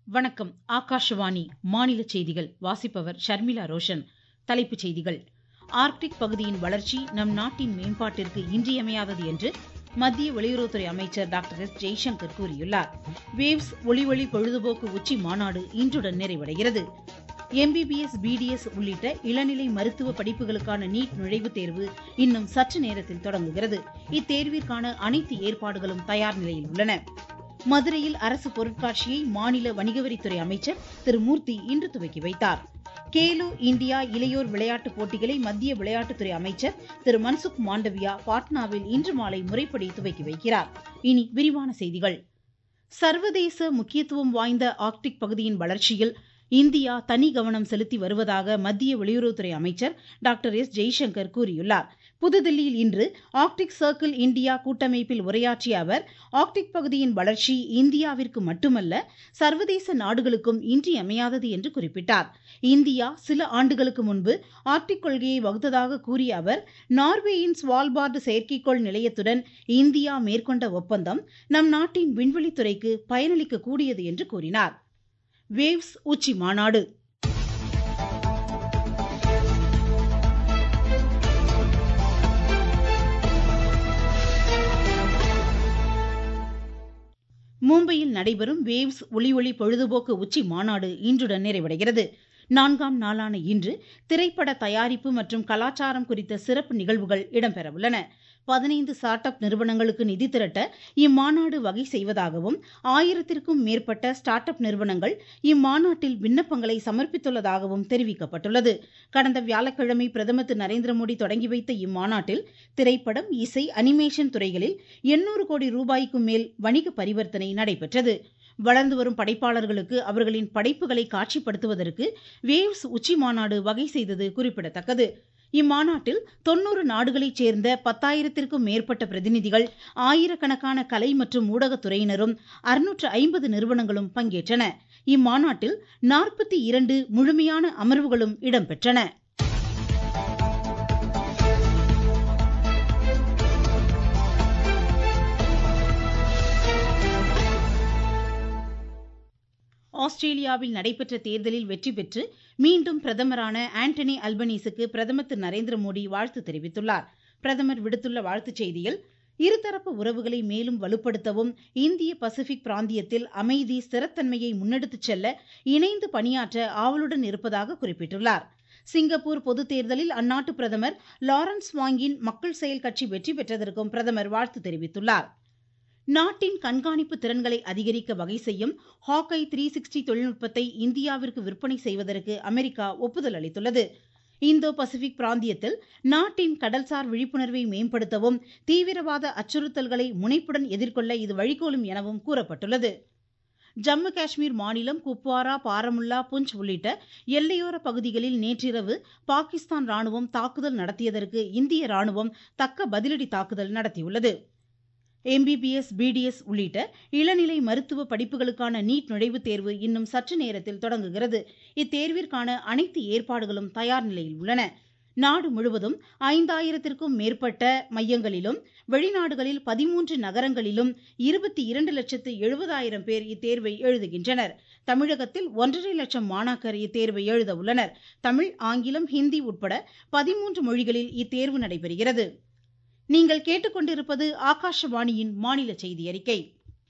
வணக்கம் ஆகாஷவாணி மாநில செய்திகள் வாசிப்பவர் ஷர்மிளா ரோஷன் தலைப்புச் செய்திகள் ஆர்க்டிக் பகுதியின் வளர்ச்சி நம் நாட்டின் மேம்பாட்டிற்கு இன்றியமையாதது என்று மத்திய வெளியுறவுத்துறை அமைச்சர் டாக்டர் எஸ் ஜெய்சங்கர் கூறியுள்ளார் வேவ்ஸ் ஒளி ஒளி பொழுதுபோக்கு உச்சி மாநாடு இன்றுடன் நிறைவடைகிறது எம்பிபிஎஸ் பிடிஎஸ் உள்ளிட்ட இளநிலை மருத்துவ படிப்புகளுக்கான நீட் நுழைவுத் தேர்வு இன்னும் சற்று நேரத்தில் தொடங்குகிறது இத்தேர்விற்கான அனைத்து ஏற்பாடுகளும் தயார் நிலையில் உள்ளன மதுரையில் அரசு பொருட்காட்சியை மாநில வணிகவரித்துறை அமைச்சர் திரு மூர்த்தி இன்று துவக்கி வைத்தார் கேலோ இந்தியா இளையோர் விளையாட்டுப் போட்டிகளை மத்திய விளையாட்டுத்துறை அமைச்சர் திரு மன்சுக் மாண்டவியா பாட்னாவில் இன்று மாலை முறைப்படி துவக்கி வைக்கிறார் இனி விரிவான செய்திகள் சர்வதேச முக்கியத்துவம் வாய்ந்த ஆர்க்டிக் பகுதியின் வளர்ச்சியில் இந்தியா தனி கவனம் செலுத்தி வருவதாக மத்திய வெளியுறவுத்துறை அமைச்சர் டாக்டர் எஸ் ஜெய்சங்கர் கூறியுள்ளார் புதுதில்லியில் இன்று ஆர்க்டிக் சர்க்கிள் இந்தியா கூட்டமைப்பில் உரையாற்றிய அவர் ஆர்க்டிக் பகுதியின் வளர்ச்சி இந்தியாவிற்கு மட்டுமல்ல சர்வதேச நாடுகளுக்கும் இன்றியமையாதது என்று குறிப்பிட்டார் இந்தியா சில ஆண்டுகளுக்கு முன்பு ஆர்க்டிக் கொள்கையை வகுத்ததாக கூறிய அவர் நார்வேயின் ஸ்வால்பார்டு செயற்கைக்கோள் நிலையத்துடன் இந்தியா மேற்கொண்ட ஒப்பந்தம் நம் நாட்டின் விண்வெளித்துறைக்கு பயனளிக்க கூடியது என்று கூறினார் வேவ்ஸ் உச்சி மாநாடு மும்பையில் நடைபெறும் வேவ்ஸ் ஒளி ஒளி பொழுதுபோக்கு உச்சி மாநாடு இன்றுடன் நிறைவடைகிறது நான்காம் நாளான இன்று திரைப்பட தயாரிப்பு மற்றும் கலாச்சாரம் குறித்த சிறப்பு நிகழ்வுகள் இடம்பெறவுள்ளன பதினைந்து ஸ்டார்ட் அப் நிறுவனங்களுக்கு நிதி திரட்ட இம்மாநாடு வகை செய்வதாகவும் ஆயிரத்திற்கும் மேற்பட்ட ஸ்டார்ட் அப் நிறுவனங்கள் இம்மாநாட்டில் விண்ணப்பங்களை சமர்ப்பித்துள்ளதாகவும் தெரிவிக்கப்பட்டுள்ளது கடந்த வியாழக்கிழமை பிரதமர் திரு நரேந்திர மோடி தொடங்கி வைத்த இம்மாநாட்டில் திரைப்படம் இசை அனிமேஷன் துறைகளில் எண்ணூறு கோடி ரூபாய்க்கும் மேல் வணிக பரிவர்த்தனை நடைபெற்றது வளர்ந்து வரும் படைப்பாளர்களுக்கு அவர்களின் படைப்புகளை காட்சிப்படுத்துவதற்கு வேவ்ஸ் உச்சி மாநாடு வகை செய்தது குறிப்பிடத்தக்கது இம்மாநாட்டில் தொன்னூறு நாடுகளைச் சேர்ந்த பத்தாயிரத்திற்கும் மேற்பட்ட பிரதிநிதிகள் ஆயிரக்கணக்கான கலை மற்றும் ஊடகத்துறையினரும் அறுநூற்று ஐம்பது நிறுவனங்களும் பங்கேற்றன இம்மாநாட்டில் நாற்பத்தி இரண்டு முழுமையான அமர்வுகளும் இடம்பெற்றன ஆஸ்திரேலியாவில் நடைபெற்ற தேர்தலில் வெற்றி பெற்று மீண்டும் பிரதமரான ஆண்டனி அல்பனீஸுக்கு பிரதமர் திரு நரேந்திர மோடி வாழ்த்து தெரிவித்துள்ளார் பிரதமர் விடுத்துள்ள வாழ்த்துச் செய்தியில் இருதரப்பு உறவுகளை மேலும் வலுப்படுத்தவும் இந்திய பசிபிக் பிராந்தியத்தில் அமைதி ஸ்திரத்தன்மையை முன்னெடுத்துச் செல்ல இணைந்து பணியாற்ற ஆவலுடன் இருப்பதாக குறிப்பிட்டுள்ளார் சிங்கப்பூர் பொதுத் தேர்தலில் அந்நாட்டு பிரதமர் லாரன்ஸ் வாங்கின் மக்கள் செயல் கட்சி வெற்றி பெற்றதற்கும் பிரதமர் வாழ்த்து தெரிவித்துள்ளார் நாட்டின் கண்காணிப்பு திறன்களை அதிகரிக்க வகை செய்யும் ஹாக்கை த்ரீ சிக்ஸ்டி தொழில்நுட்பத்தை இந்தியாவிற்கு விற்பனை செய்வதற்கு அமெரிக்கா ஒப்புதல் அளித்துள்ளது இந்தோ பசிபிக் பிராந்தியத்தில் நாட்டின் கடல்சார் விழிப்புணர்வை மேம்படுத்தவும் தீவிரவாத அச்சுறுத்தல்களை முனைப்புடன் எதிர்கொள்ள இது வழிகோலும் எனவும் கூறப்பட்டுள்ளது ஜம்மு காஷ்மீர் மாநிலம் குப்வாரா பாரமுல்லா புஞ்ச் உள்ளிட்ட எல்லையோர பகுதிகளில் நேற்றிரவு பாகிஸ்தான் ராணுவம் தாக்குதல் நடத்தியதற்கு இந்திய ராணுவம் தக்க பதிலடி தாக்குதல் நடத்தியுள்ளது எம்பிபிஎஸ் பிடிஎஸ் உள்ளிட்ட இளநிலை மருத்துவ படிப்புகளுக்கான நீட் நுழைவுத் தேர்வு இன்னும் சற்று நேரத்தில் தொடங்குகிறது இத்தேர்விற்கான அனைத்து ஏற்பாடுகளும் தயார் நிலையில் உள்ளன நாடு முழுவதும் ஐந்தாயிரத்திற்கும் மேற்பட்ட மையங்களிலும் வெளிநாடுகளில் பதிமூன்று நகரங்களிலும் இருபத்தி இரண்டு லட்சத்து எழுபதாயிரம் பேர் இத்தேர்வை எழுதுகின்றனர் தமிழகத்தில் ஒன்றரை லட்சம் மாணாக்கர் இத்தேர்வை எழுத உள்ளனர் தமிழ் ஆங்கிலம் ஹிந்தி உட்பட பதிமூன்று மொழிகளில் இத்தேர்வு நடைபெறுகிறது நீங்கள் கேட்டுக்கொண்டிருப்பது ஆகாஷவாணியின் மாநில செய்தி அறிக்கை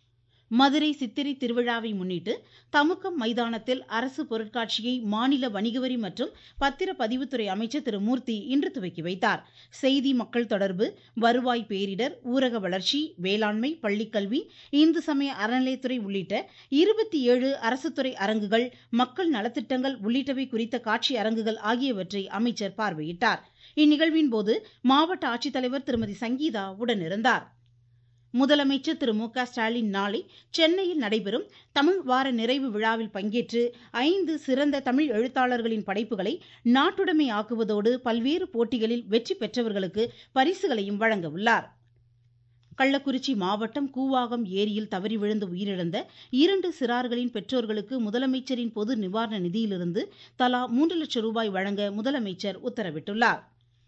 மதுரை சித்திரை திருவிழாவை முன்னிட்டு தமுக்கம் மைதானத்தில் அரசு பொருட்காட்சியை மாநில வணிகவரி மற்றும் பத்திரப்பதிவுத்துறை அமைச்சர் திரு மூர்த்தி இன்று துவக்கி வைத்தார் செய்தி மக்கள் தொடர்பு வருவாய் பேரிடர் ஊரக வளர்ச்சி வேளாண்மை பள்ளிக்கல்வி இந்து சமய அறநிலையத்துறை உள்ளிட்ட இருபத்தி ஏழு அரசுத்துறை அரங்குகள் மக்கள் நலத்திட்டங்கள் உள்ளிட்டவை குறித்த காட்சி அரங்குகள் ஆகியவற்றை அமைச்சர் பார்வையிட்டார் இந்நிகழ்வின் போது மாவட்ட ஆட்சித்தலைவர் திருமதி சங்கீதா உடனிருந்தார் முதலமைச்சர் திரு மு க ஸ்டாலின் நாளை சென்னையில் நடைபெறும் தமிழ் வார நிறைவு விழாவில் பங்கேற்று ஐந்து சிறந்த தமிழ் எழுத்தாளர்களின் படைப்புகளை நாட்டுடைமை ஆக்குவதோடு பல்வேறு போட்டிகளில் வெற்றி பெற்றவர்களுக்கு பரிசுகளையும் வழங்க உள்ளார் கள்ளக்குறிச்சி மாவட்டம் கூவாகம் ஏரியில் தவறி விழுந்து உயிரிழந்த இரண்டு சிறார்களின் பெற்றோர்களுக்கு முதலமைச்சரின் பொது நிவாரண நிதியிலிருந்து தலா மூன்று லட்சம் ரூபாய் வழங்க முதலமைச்சர் உத்தரவிட்டுள்ளார்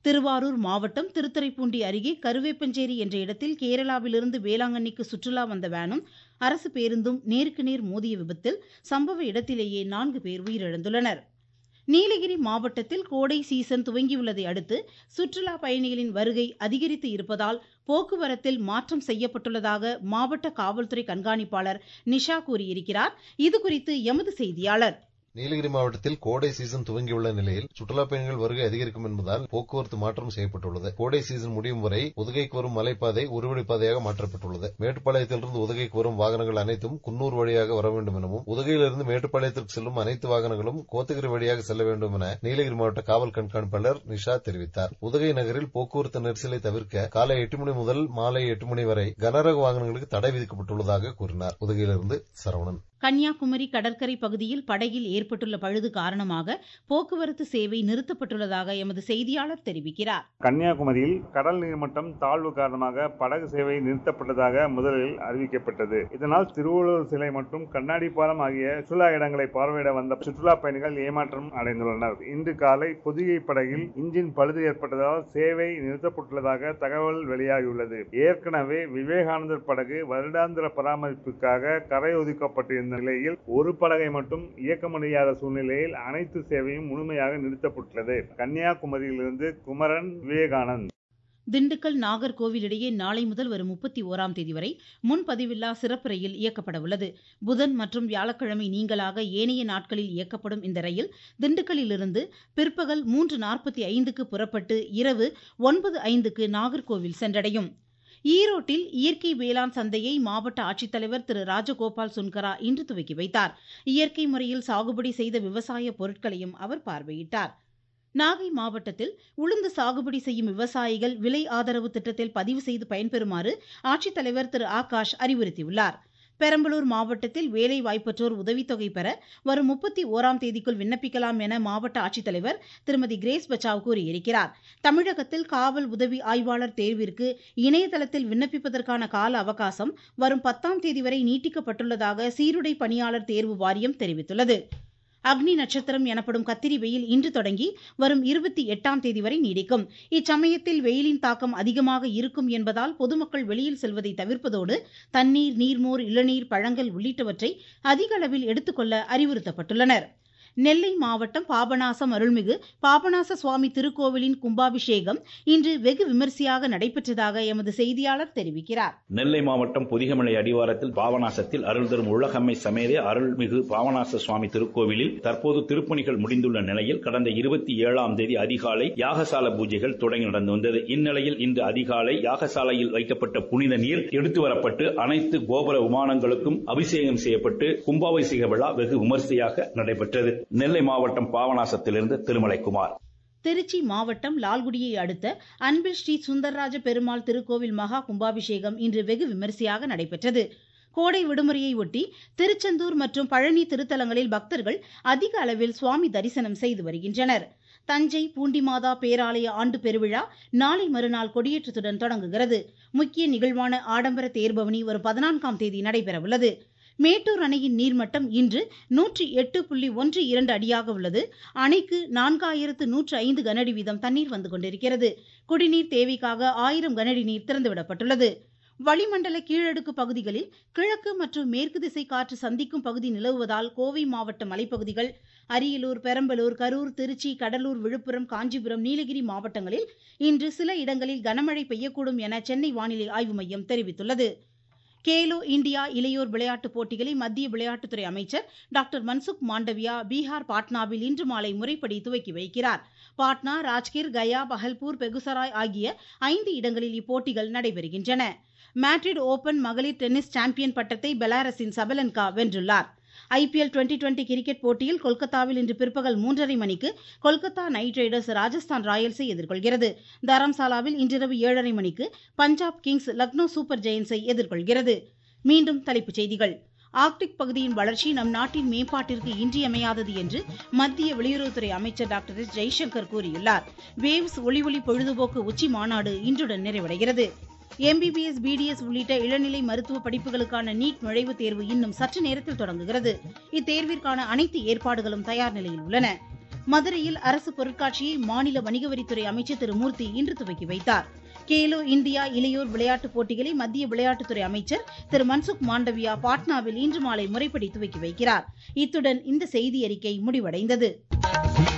திருவாரூர் மாவட்டம் திருத்துறைப்பூண்டி அருகே கருவேப்பஞ்சேரி என்ற இடத்தில் கேரளாவிலிருந்து வேளாங்கண்ணிக்கு சுற்றுலா வந்த வேனும் அரசு பேருந்தும் நேருக்கு நேர் மோதிய விபத்தில் சம்பவ இடத்திலேயே நான்கு பேர் உயிரிழந்துள்ளனர் நீலகிரி மாவட்டத்தில் கோடை சீசன் துவங்கியுள்ளதை அடுத்து சுற்றுலா பயணிகளின் வருகை அதிகரித்து இருப்பதால் போக்குவரத்தில் மாற்றம் செய்யப்பட்டுள்ளதாக மாவட்ட காவல்துறை கண்காணிப்பாளர் நிஷா கூறியிருக்கிறார் இதுகுறித்து எமது செய்தியாளர் நீலகிரி மாவட்டத்தில் கோடை சீசன் துவங்கியுள்ள நிலையில் சுற்றுலா பயணிகள் வருகை அதிகரிக்கும் என்பதால் போக்குவரத்து மாற்றம் செய்யப்பட்டுள்ளது கோடை சீசன் முடியும் வரை உதகைக்கு வரும் மலைப்பாதை ஒருவழிப்பாதையாக மாற்றப்பட்டுள்ளது மேட்டுப்பாளையத்திலிருந்து உதகைக்கு வரும் வாகனங்கள் அனைத்தும் குன்னூர் வழியாக வர வேண்டும் எனவும் உதகையிலிருந்து மேட்டுப்பாளையத்திற்கு செல்லும் அனைத்து வாகனங்களும் கோத்தகிரி வழியாக செல்ல வேண்டும் என நீலகிரி மாவட்ட காவல் கண்காணிப்பாளர் நிஷா தெரிவித்தார் உதகை நகரில் போக்குவரத்து நெரிசலை தவிர்க்க காலை எட்டு மணி முதல் மாலை எட்டு மணி வரை கனரக வாகனங்களுக்கு தடை விதிக்கப்பட்டுள்ளதாக கூறினார் உதகையிலிருந்து சரவணன் கன்னியாகுமரி கடற்கரை பகுதியில் படகில் ஏற்பட்டுள்ள பழுது காரணமாக போக்குவரத்து சேவை நிறுத்தப்பட்டுள்ளதாக எமது செய்தியாளர் தெரிவிக்கிறார் கன்னியாகுமரியில் கடல் நீர்மட்டம் தாழ்வு காரணமாக படகு சேவை நிறுத்தப்பட்டதாக முதலில் அறிவிக்கப்பட்டது இதனால் திருவள்ளுவர் சிலை மற்றும் கண்ணாடி பாலம் ஆகிய சுற்றுலா இடங்களை பார்வையிட வந்த சுற்றுலா பயணிகள் ஏமாற்றம் அடைந்துள்ளனர் இன்று காலை பொதிகை படகில் இன்ஜின் பழுது ஏற்பட்டதால் சேவை நிறுத்தப்பட்டுள்ளதாக தகவல் வெளியாகியுள்ளது ஏற்கனவே விவேகானந்தர் படகு வருடாந்திர பராமரிப்புக்காக கரை ஒதுக்கப்பட்டிருந்த நிலையில் ஒரு படகை மட்டும் இயக்க முடியாத சூழ்நிலையில் அனைத்து சேவையும் முழுமையாக நிறுத்தப்பட்டுள்ளது கன்னியாகுமரியிலிருந்து குமரன் விவேகானந்த் திண்டுக்கல் நாகர்கோவில் இடையே நாளை முதல் வரும் முப்பத்தி ஓராம் தேதி வரை முன்பதிவில்லா சிறப்பு ரயில் இயக்கப்பட உள்ளது புதன் மற்றும் வியாழக்கிழமை நீங்களாக ஏனைய நாட்களில் இயக்கப்படும் இந்த ரயில் திண்டுக்கல்லிலிருந்து பிற்பகல் மூன்று நாற்பத்தி ஐந்துக்கு புறப்பட்டு இரவு ஒன்பது ஐந்துக்கு நாகர்கோவில் சென்றடையும் ஈரோட்டில் இயற்கை வேளாண் சந்தையை மாவட்ட ஆட்சித்தலைவர் திரு ராஜகோபால் சுன்கரா இன்று துவக்கி வைத்தார் இயற்கை முறையில் சாகுபடி செய்த விவசாய பொருட்களையும் அவர் பார்வையிட்டார் நாகை மாவட்டத்தில் உளுந்து சாகுபடி செய்யும் விவசாயிகள் விலை ஆதரவு திட்டத்தில் பதிவு செய்து பயன்பெறுமாறு ஆட்சித்தலைவர் திரு ஆகாஷ் அறிவுறுத்தியுள்ளார் பெரம்பலூர் மாவட்டத்தில் வேலை வாய்ப்பற்றோர் உதவித்தொகை பெற வரும் முப்பத்தி ஓராம் தேதிக்குள் விண்ணப்பிக்கலாம் என மாவட்ட ஆட்சித்தலைவர் திருமதி கிரேஸ் பச்சாவ் கூறியிருக்கிறார் தமிழகத்தில் காவல் உதவி ஆய்வாளர் தேர்விற்கு இணையதளத்தில் விண்ணப்பிப்பதற்கான கால அவகாசம் வரும் பத்தாம் தேதி வரை நீட்டிக்கப்பட்டுள்ளதாக சீருடை பணியாளர் தேர்வு வாரியம் தெரிவித்துள்ளது அக்னி நட்சத்திரம் எனப்படும் கத்திரி வெயில் இன்று தொடங்கி வரும் இருபத்தி எட்டாம் தேதி வரை நீடிக்கும் இச்சமயத்தில் வெயிலின் தாக்கம் அதிகமாக இருக்கும் என்பதால் பொதுமக்கள் வெளியில் செல்வதை தவிர்ப்பதோடு தண்ணீர் நீர்மோர் இளநீர் பழங்கள் உள்ளிட்டவற்றை அதிக அளவில் எடுத்துக்கொள்ள அறிவுறுத்தப்பட்டுள்ளனர் நெல்லை மாவட்டம் பாபநாசம் அருள்மிகு பாபநாச சுவாமி திருக்கோவிலின் கும்பாபிஷேகம் இன்று வெகு விமரிசையாக நடைபெற்றதாக எமது செய்தியாளர் தெரிவிக்கிறார் நெல்லை மாவட்டம் பொதிகமலை அடிவாரத்தில் பாபநாசத்தில் அருள் தரும் உலகம்மை சமேத அருள்மிகு பாபநாச சுவாமி திருக்கோவிலில் தற்போது திருப்பணிகள் முடிந்துள்ள நிலையில் கடந்த இருபத்தி ஏழாம் தேதி அதிகாலை யாகசால பூஜைகள் தொடங்கி நடந்து வந்தது இந்நிலையில் இன்று அதிகாலை யாகசாலையில் வைக்கப்பட்ட புனித நீர் எடுத்து வரப்பட்டு அனைத்து கோபுர விமானங்களுக்கும் அபிஷேகம் செய்யப்பட்டு கும்பாபிஷேக விழா வெகு விமரிசையாக நடைபெற்றது நெல்லை மாவட்டம் பாவநாசத்திலிருந்து திருமலைக்குமார் திருச்சி மாவட்டம் லால்குடியை அடுத்த அன்பில் ஸ்ரீ சுந்தரராஜ பெருமாள் திருக்கோவில் மகா கும்பாபிஷேகம் இன்று வெகு விமரிசையாக நடைபெற்றது கோடை விடுமுறையை ஒட்டி திருச்செந்தூர் மற்றும் பழனி திருத்தலங்களில் பக்தர்கள் அதிக அளவில் சுவாமி தரிசனம் செய்து வருகின்றனர் தஞ்சை பூண்டிமாதா பேராலய ஆண்டு பெருவிழா நாளை மறுநாள் கொடியேற்றத்துடன் தொடங்குகிறது முக்கிய நிகழ்வான ஆடம்பர தேர்பவனி வரும் பதினான்காம் தேதி நடைபெறவுள்ளது மேட்டூர் அணையின் நீர்மட்டம் இன்று நூற்றி எட்டு புள்ளி ஒன்று இரண்டு அடியாக உள்ளது அணைக்கு நான்காயிரத்து நூற்று ஐந்து கனஅடி வீதம் தண்ணீர் வந்து கொண்டிருக்கிறது குடிநீர் தேவைக்காக ஆயிரம் கனஅடி நீர் திறந்துவிடப்பட்டுள்ளது வளிமண்டல கீழடுக்கு பகுதிகளில் கிழக்கு மற்றும் மேற்கு திசை காற்று சந்திக்கும் பகுதி நிலவுவதால் கோவை மாவட்ட மலைப்பகுதிகள் அரியலூர் பெரம்பலூர் கரூர் திருச்சி கடலூர் விழுப்புரம் காஞ்சிபுரம் நீலகிரி மாவட்டங்களில் இன்று சில இடங்களில் கனமழை பெய்யக்கூடும் என சென்னை வானிலை ஆய்வு மையம் தெரிவித்துள்ளது கேலோ இந்தியா இளையோர் விளையாட்டுப் போட்டிகளை மத்திய விளையாட்டுத்துறை அமைச்சர் டாக்டர் மன்சுக் மாண்டவியா பீகார் பாட்னாவில் இன்று மாலை முறைப்படி துவக்கி வைக்கிறார் பாட்னா ராஜ்கிர் கயா பஹல்பூர் பெகுசராய் ஆகிய ஐந்து இடங்களில் இப்போட்டிகள் நடைபெறுகின்றன மேட்ரிட் ஓபன் மகளிர் டென்னிஸ் சாம்பியன் பட்டத்தை பெலாரஸின் சபலன்கா வென்றுள்ளார் ஐபிஎல் டுவெண்டி டுவெண்டி கிரிக்கெட் போட்டியில் கொல்கத்தாவில் இன்று பிற்பகல் மூன்றரை மணிக்கு கொல்கத்தா நைட் ரைடர்ஸ் ராஜஸ்தான் ராயல்ஸை எதிர்கொள்கிறது தரம்சாலாவில் இன்றிரவு ஏழரை மணிக்கு பஞ்சாப் கிங்ஸ் லக்னோ சூப்பர் ஜெயன்ஸை எதிர்கொள்கிறது மீண்டும் தலைப்புச் செய்திகள் ஆர்க்டிக் பகுதியின் வளர்ச்சி நம் நாட்டின் மேம்பாட்டிற்கு இன்றியமையாதது என்று மத்திய வெளியுறவுத்துறை அமைச்சர் டாக்டர் எஸ் ஜெய்சங்கர் கூறியுள்ளார் வேவ்ஸ் ஒளி ஒளி பொழுதுபோக்கு உச்சி மாநாடு இன்றுடன் நிறைவடைகிறது எம்பிபிஎஸ் பிடிஎஸ் உள்ளிட்ட இளநிலை மருத்துவ படிப்புகளுக்கான நீட் நுழைவுத் தேர்வு இன்னும் சற்று நேரத்தில் தொடங்குகிறது இத்தேர்விற்கான அனைத்து ஏற்பாடுகளும் தயார் நிலையில் உள்ளன மதுரையில் அரசு பொருட்காட்சியை மாநில வணிகவரித்துறை அமைச்சர் திரு மூர்த்தி இன்று துவக்கி வைத்தார் கேலோ இந்தியா இளையோர் விளையாட்டுப் போட்டிகளை மத்திய விளையாட்டுத்துறை அமைச்சர் திரு மன்சுக் மாண்டவியா பாட்னாவில் இன்று மாலை முறைப்படி துவக்கி வைக்கிறார் இத்துடன் இந்த செய்தியறிக்கை முடிவடைந்தது